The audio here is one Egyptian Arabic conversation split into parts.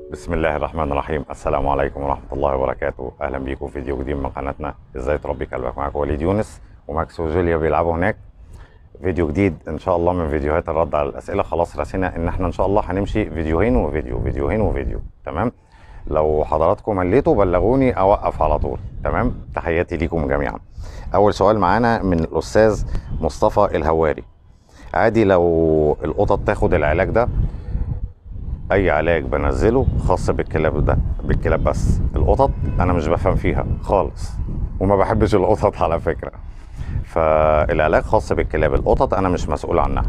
بسم الله الرحمن الرحيم السلام عليكم ورحمة الله وبركاته أهلا بيكم في فيديو جديد من قناتنا إزاي تربي كلبك معاكم وليد يونس وماكس وجوليا بيلعبوا هناك فيديو جديد إن شاء الله من فيديوهات الرد على الأسئلة خلاص رسينا إن إحنا إن شاء الله هنمشي فيديوهين وفيديو فيديوهين وفيديو تمام لو حضراتكم مليتوا بلغوني أوقف على طول تمام تحياتي ليكم جميعا أول سؤال معانا من الأستاذ مصطفى الهواري عادي لو القطط تاخد العلاج ده اي علاج بنزله خاص بالكلاب ده بالكلاب بس القطط انا مش بفهم فيها خالص وما بحبش القطط على فكره فالعلاج خاص بالكلاب القطط انا مش مسؤول عنها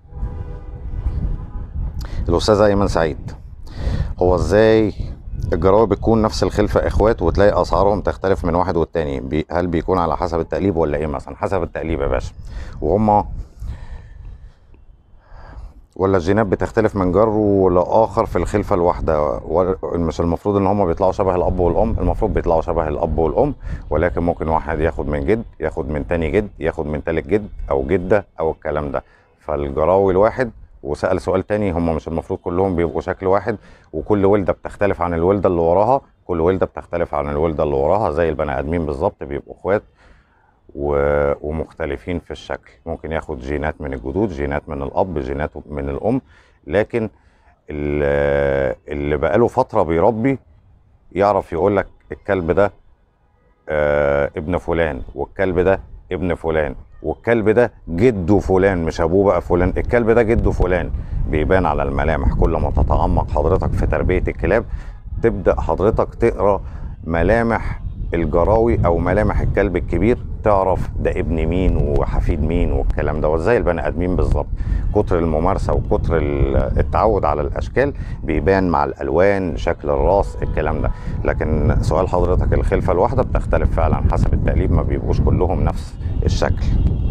الاستاذ ايمن سعيد هو ازاي الجراوي بتكون نفس الخلفه اخوات وتلاقي اسعارهم تختلف من واحد والتاني بي هل بيكون على حسب التقليب ولا ايه مثلا حسب التقليب يا باشا وهما ولا الجينات بتختلف من جر لاخر في الخلفه الواحده مش المفروض ان هم بيطلعوا شبه الاب والام المفروض بيطلعوا شبه الاب والام ولكن ممكن واحد ياخد من جد ياخد من تاني جد ياخد من تالت جد او جده او الكلام ده فالجراوي الواحد وسال سؤال تاني هم مش المفروض كلهم بيبقوا شكل واحد وكل ولده بتختلف عن الولده اللي وراها كل ولده بتختلف عن الولده اللي وراها زي البني ادمين بالظبط بيبقوا اخوات و- ومختلفين في الشكل ممكن ياخد جينات من الجدود جينات من الاب جينات من الام لكن ال- اللي بقاله فتره بيربي يعرف يقول لك الكلب ده آه، ابن فلان والكلب ده ابن فلان والكلب ده جده فلان مش ابوه بقى فلان الكلب ده جده فلان بيبان على الملامح كل ما تتعمق حضرتك في تربيه الكلاب تبدا حضرتك تقرا ملامح الجراوي او ملامح الكلب الكبير تعرف ده ابن مين وحفيد مين والكلام ده وزي البني ادمين بالظبط كتر الممارسه وكتر ال- التعود على الاشكال بيبان مع الالوان شكل الراس الكلام ده لكن سؤال حضرتك الخلفه الواحده بتختلف فعلا حسب التقليب ما بيبقوش كلهم نفس الشكل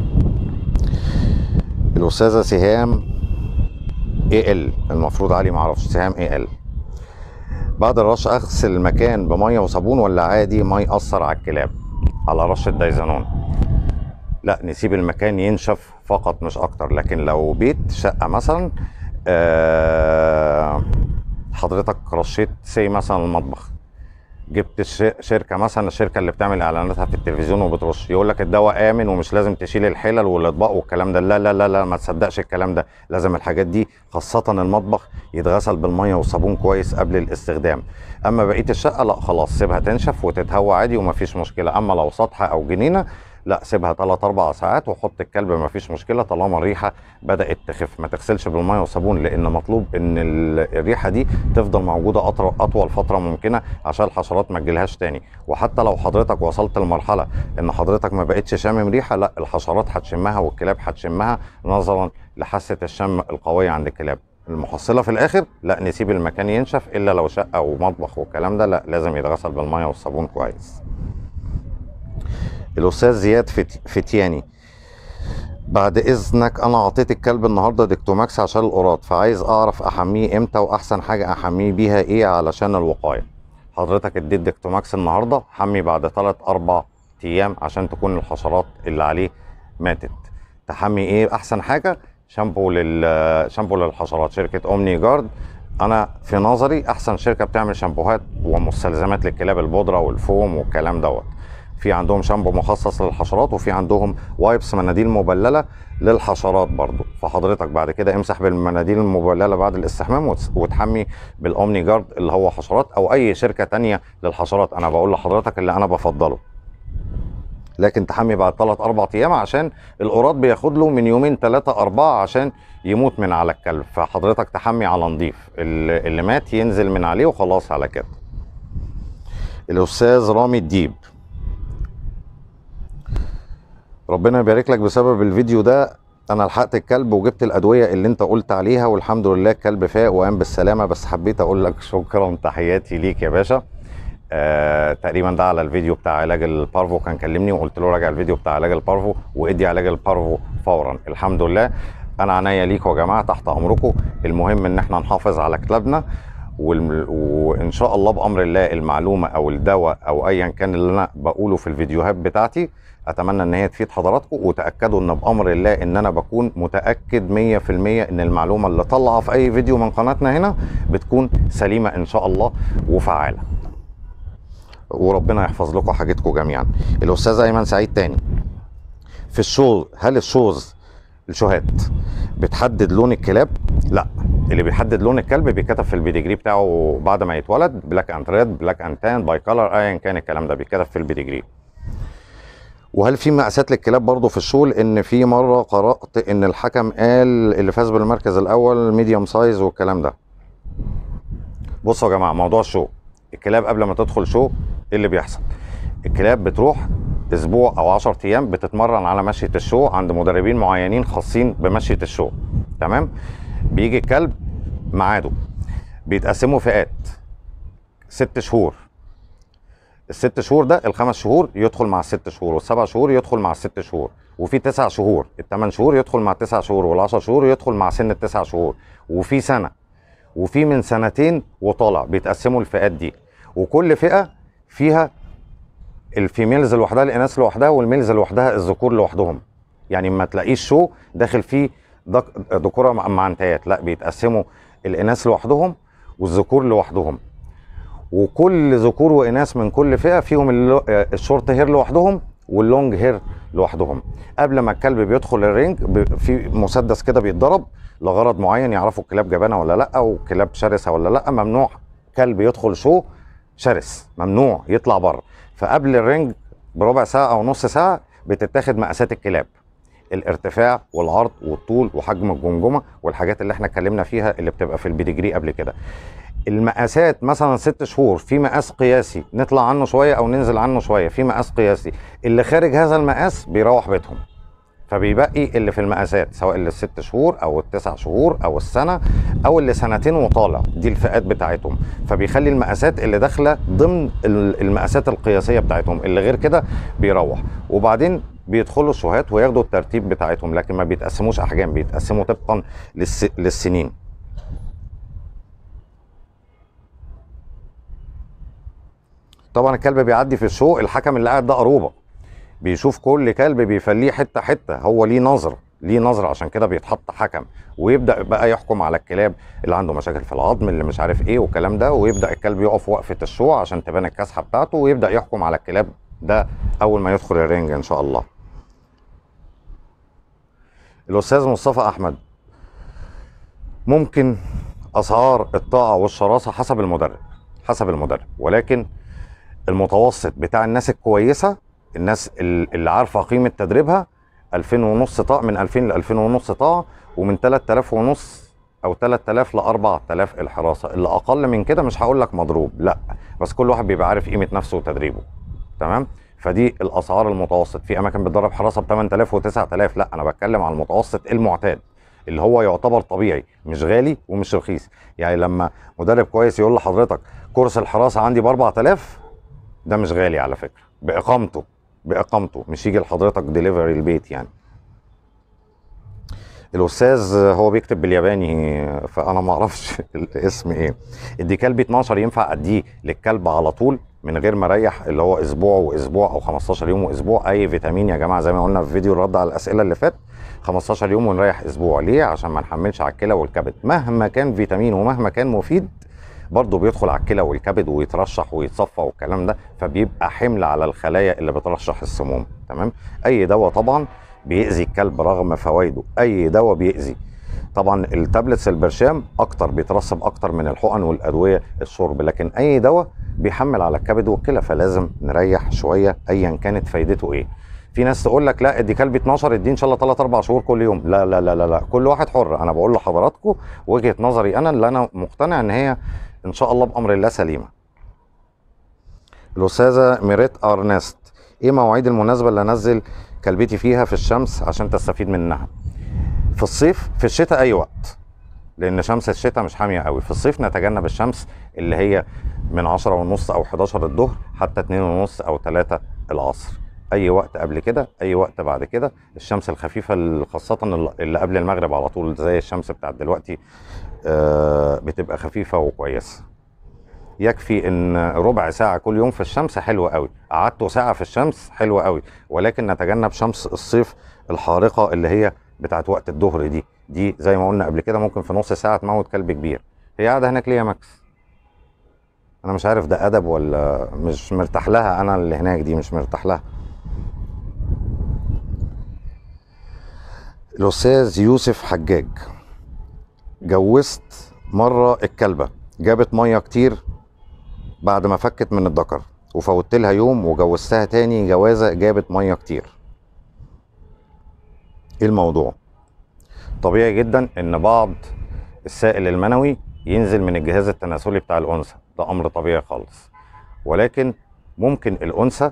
الاستاذه سهام اي ال المفروض علي معرفش سهام اي ال بعد الرش اغسل المكان بميه وصابون ولا عادي ما ياثر على الكلاب على رشه دايزانون لا نسيب المكان ينشف فقط مش اكتر لكن لو بيت شقه مثلا آه، حضرتك رشيت سي مثلا المطبخ جبت الش- شركه مثلا الشركه اللي بتعمل اعلاناتها في التلفزيون وبترش يقول لك الدواء امن ومش لازم تشيل الحلل والاطباق والكلام ده لا لا لا لا ما تصدقش الكلام ده لازم الحاجات دي خاصه المطبخ يتغسل بالميه والصابون كويس قبل الاستخدام اما بقيه الشقه لا خلاص سيبها تنشف وتتهوى عادي ومفيش مشكله اما لو سطح او جنينه لا سيبها 3 4 ساعات وحط الكلب مفيش مشكله طالما الريحه بدات تخف ما تغسلش بالميه والصابون لان مطلوب ان ال- الريحه دي تفضل موجوده أطر- اطول فتره ممكنه عشان الحشرات ما تجيلهاش تاني وحتى لو حضرتك وصلت لمرحله ان حضرتك ما بقتش شامم ريحه لا الحشرات هتشمها والكلاب هتشمها نظرا لحاسه الشم القويه عند الكلاب المحصله في الاخر لا نسيب المكان ينشف الا لو شقه ومطبخ والكلام ده لا لازم يتغسل بالميه والصابون كويس الاستاذ زياد فت- فتياني بعد اذنك انا اعطيت الكلب النهارده ديكتوماكس عشان القراط فعايز اعرف احميه امتى واحسن حاجه احميه بيها ايه علشان الوقايه حضرتك اديت ديكتوماكس النهارده حمي بعد 3 4 ايام عشان تكون الحشرات اللي عليه ماتت تحمي ايه احسن حاجه شامبو لل شامبو للحشرات شركه اومني جارد انا في نظري احسن شركه بتعمل شامبوهات ومستلزمات للكلاب البودره والفوم والكلام دوت في عندهم شامبو مخصص للحشرات وفي عندهم وايبس مناديل مبلله للحشرات برضو فحضرتك بعد كده امسح بالمناديل المبلله بعد الاستحمام وتس- وتحمي بالاومني جارد اللي هو حشرات او اي شركه تانية للحشرات انا بقول لحضرتك اللي انا بفضله لكن تحمي بعد 3 4 ايام عشان القراط بياخد له من يومين 3 4 عشان يموت من على الكلب فحضرتك تحمي على نظيف اللي اللي مات ينزل من عليه وخلاص على كده الاستاذ رامي الديب ربنا يبارك لك بسبب الفيديو ده انا لحقت الكلب وجبت الادويه اللي انت قلت عليها والحمد لله الكلب فاق وقام بالسلامه بس حبيت اقول لك شكرا تحياتي ليك يا باشا آه تقريبا ده على الفيديو بتاع علاج البارفو كان كلمني وقلت له راجع الفيديو بتاع علاج البارفو وادي علاج البارفو فورا الحمد لله انا عناية ليكم يا جماعه تحت امركم المهم ان احنا نحافظ على كلابنا والم... وان شاء الله بامر الله المعلومه او الدواء او ايا كان اللي انا بقوله في الفيديوهات بتاعتي اتمنى ان هي تفيد حضراتكم وتاكدوا ان بامر الله ان انا بكون متاكد 100% ان المعلومه اللي طالعه في اي فيديو من قناتنا هنا بتكون سليمه ان شاء الله وفعاله وربنا يحفظ لكم حاجتكم جميعا الاستاذ ايمن سعيد تاني في الشو هل الشوز الشوهات بتحدد لون الكلاب لا اللي بيحدد لون الكلب بيتكتب في البيديجري بتاعه بعد ما يتولد بلاك اند ريد بلاك اند تان باي كلر ايا كان الكلام ده بيتكتب في البيديجري وهل في مقاسات للكلاب برضه في الشو لان في مره قرات ان الحكم قال اللي فاز بالمركز الاول ميديوم سايز والكلام ده بصوا يا جماعه موضوع الشو الكلاب قبل ما تدخل شو ايه اللي بيحصل الكلاب بتروح اسبوع او 10 ايام بتتمرن على مشيه الشو عند مدربين معينين خاصين بمشيه الشو تمام بيجي الكلب ميعاده بيتقسموا فئات ست شهور الست شهور ده الخمس شهور يدخل مع الست شهور والسبع شهور يدخل مع الست شهور وفي تسع شهور الثمان شهور يدخل مع التسع شهور والعشر شهور يدخل مع سن التسع شهور وفي سنه وفي من سنتين وطالع بيتقسموا الفئات دي وكل فئه فيها الفيميلز لوحدها الاناث لوحدها والميلز لوحدها الذكور لوحدهم يعني ما تلاقيش شو داخل فيه دك- ذكوره مع مع انتيات لا بيتقسموا الاناث لوحدهم والذكور لوحدهم وكل ذكور واناث من كل فئه فيهم اللو- آه، الشورت هير لوحدهم واللونج هير لوحدهم قبل ما الكلب بيدخل الرينج ب- في مسدس كده بيتضرب لغرض معين يعرفوا الكلاب جبانه ولا لا او كلاب شرسه ولا لا ممنوع كلب يدخل شو شرس ممنوع يطلع بره فقبل الرينج بربع ساعه او نص ساعه بتتاخد مقاسات الكلاب الارتفاع والعرض والطول وحجم الجمجمه والحاجات اللي احنا اتكلمنا فيها اللي بتبقى في البيديجري قبل كده المقاسات مثلا ست شهور في مقاس قياسي نطلع عنه شويه او ننزل عنه شويه في مقاس قياسي اللي خارج هذا المقاس بيروح بيتهم فبيبقي اللي في المقاسات سواء اللي الست شهور او التسع شهور او السنه او اللي سنتين وطالع دي الفئات بتاعتهم فبيخلي المقاسات اللي داخله ضمن ال- المقاسات القياسيه بتاعتهم اللي غير كده بيروح وبعدين بيدخلوا الشهات وياخدوا الترتيب بتاعتهم لكن ما بيتقسموش احجام بيتقسموا طبقا للس... للسنين طبعا الكلب بيعدي في الشو الحكم اللي قاعد ده قروبه بيشوف كل كلب بيفليه حته حته هو ليه نظره ليه نظره عشان كده بيتحط حكم ويبدا بقى يحكم على الكلاب اللي عنده مشاكل في العظم اللي مش عارف ايه والكلام ده ويبدا الكلب يقف وقفه الشو عشان تبان الكاسحه بتاعته ويبدا يحكم على الكلاب ده اول ما يدخل الرينج ان شاء الله الاستاذ مصطفى احمد ممكن اسعار الطاعه والشراسه حسب المدرب حسب المدرب ولكن المتوسط بتاع الناس الكويسه الناس ال- اللي عارفه قيمه تدريبها 2000 ونص طاقه من 2000 ل 2000 ونص طاقه ومن 3000 ونص او 3000 ل 4000 الحراسه اللي اقل من كده مش هقول لك مضروب لا بس كل واحد بيبقى عارف قيمه نفسه وتدريبه تمام فدي الاسعار المتوسط في اماكن بتدرب حراسه ب 8000 و9000 لا انا بتكلم على المتوسط المعتاد اللي هو يعتبر طبيعي مش غالي ومش رخيص يعني لما مدرب كويس يقول لحضرتك كورس الحراسه عندي ب 4000 ده مش غالي على فكره باقامته باقامته مش يجي لحضرتك ديليفري البيت يعني الاستاذ هو بيكتب بالياباني فانا ما اعرفش الاسم ايه ادي كلبي 12 ينفع اديه للكلب على طول من غير ما اريح اللي هو اسبوع واسبوع او 15 يوم واسبوع اي فيتامين يا جماعه زي ما قلنا في فيديو الرد على الاسئله اللي فات 15 يوم ونريح اسبوع ليه عشان ما نحملش على الكلى والكبد مهما كان فيتامين ومهما كان مفيد برضه بيدخل على الكلى والكبد ويترشح ويتصفى والكلام ده فبيبقى حمل على الخلايا اللي بترشح السموم تمام اي دواء طبعا بيأذي الكلب رغم فوائده اي دواء بيأذي طبعا التابلتس البرشام اكتر بيترسب اكتر من الحقن والادويه الشرب لكن اي دواء بيحمل على الكبد والكلى فلازم نريح شويه ايا كانت فايدته ايه في ناس تقول لك لا ادي كلبي 12 اديه ان شاء الله 3 4 شهور كل يوم لا لا لا لا لا كل واحد حر انا بقول لحضراتكم وجهه نظري انا اللي انا مقتنع ان هي ان شاء الله بامر الله سليمه الاستاذه ميريت ارنست ايه مواعيد المناسبه اللي انزل كلبتي فيها في الشمس عشان تستفيد منها في الصيف في الشتاء اي وقت لان شمس الشتاء مش حاميه قوي في الصيف نتجنب الشمس اللي هي من 10 ونص او 11 الظهر حتى 2 ونص او 3 العصر اي وقت قبل كده اي وقت بعد كده الشمس الخفيفه اللي خاصه اللي قبل المغرب على طول زي الشمس بتاعت دلوقتي آه، بتبقى خفيفه وكويسه يكفي ان ربع ساعه كل يوم في الشمس حلوه قوي قعدته ساعه في الشمس حلو قوي ولكن نتجنب شمس الصيف الحارقه اللي هي بتاعت وقت الظهر دي دي زي ما قلنا قبل كده ممكن في نص ساعه تموت كلب كبير هي قاعده هناك ليه يا ماكس انا مش عارف ده ادب ولا مش مرتاح لها انا اللي هناك دي مش مرتاح لها الاستاذ يوسف حجاج جوزت مره الكلبه جابت ميه كتير بعد ما فكت من الذكر وفوتت لها يوم وجوزتها تاني جوازه جابت ميه كتير ايه الموضوع طبيعي جدا ان بعض السائل المنوي ينزل من الجهاز التناسلي بتاع الانثى ده امر طبيعي خالص ولكن ممكن الانثى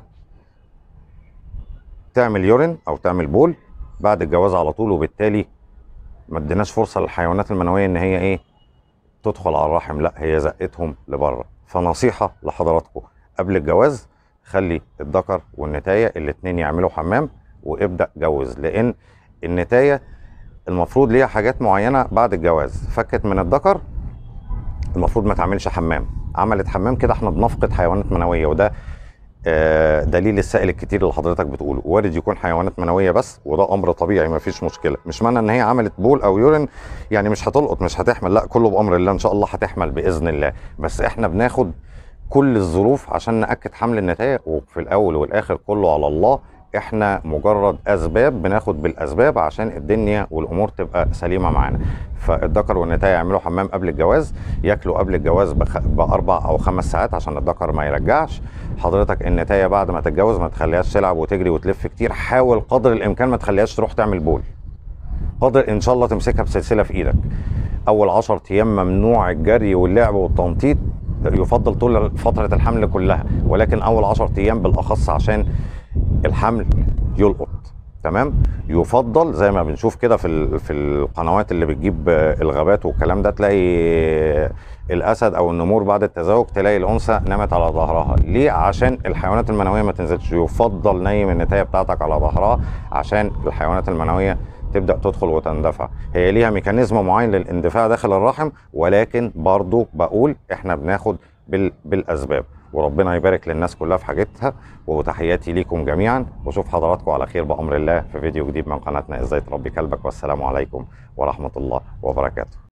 تعمل يورين او تعمل بول بعد الجواز على طول وبالتالي ما اديناش فرصه للحيوانات المنويه ان هي ايه تدخل على الرحم لا هي زقتهم لبره فنصيحه لحضراتكم قبل الجواز خلي الذكر والنتايه الاتنين يعملوا حمام وابدا جوز لان النتايه المفروض ليها حاجات معينه بعد الجواز فكت من الذكر المفروض ما تعملش حمام عملت حمام كده احنا بنفقد حيوانات منويه وده آه، دليل السائل الكتير اللي حضرتك بتقوله وارد يكون حيوانات منويه بس وده امر طبيعي ما فيش مشكله مش معنى ان هي عملت بول او يورين يعني مش هتلقط مش هتحمل لا كله بامر الله ان شاء الله هتحمل باذن الله بس احنا بناخد كل الظروف عشان ناكد حمل النتائج وفي الاول والاخر كله على الله احنا مجرد اسباب بناخد بالاسباب عشان الدنيا والامور تبقى سليمه معانا فالذكر والنتايه يعملوا حمام قبل الجواز ياكلوا قبل الجواز بخ... باربع او خمس ساعات عشان الذكر ما يرجعش حضرتك النتايه بعد ما تتجوز ما تخليهاش تلعب وتجري وتلف كتير حاول قدر الامكان ما تخليهاش تروح تعمل بول قدر ان شاء الله تمسكها بسلسله في ايدك اول 10 ايام ممنوع الجري واللعب والتنطيط يفضل طول فتره الحمل كلها ولكن اول 10 ايام بالاخص عشان الحمل يلقط تمام يفضل زي ما بنشوف كده في ال- في القنوات اللي بتجيب آه، الغابات والكلام ده تلاقي الاسد او النمور بعد التزاوج تلاقي الانثى نامت على ظهرها ليه عشان الحيوانات المنويه ما تنزلش يفضل نايم النتايه بتاعتك على ظهرها عشان الحيوانات المنويه تبدا تدخل وتندفع هي ليها ميكانيزم معين للاندفاع داخل الرحم ولكن برضو بقول احنا بناخد بال... بالاسباب وربنا يبارك للناس كلها في حاجتها وتحياتي ليكم جميعا واشوف حضراتكم على خير بامر الله في فيديو جديد من قناتنا ازاي تربي كلبك والسلام عليكم ورحمه الله وبركاته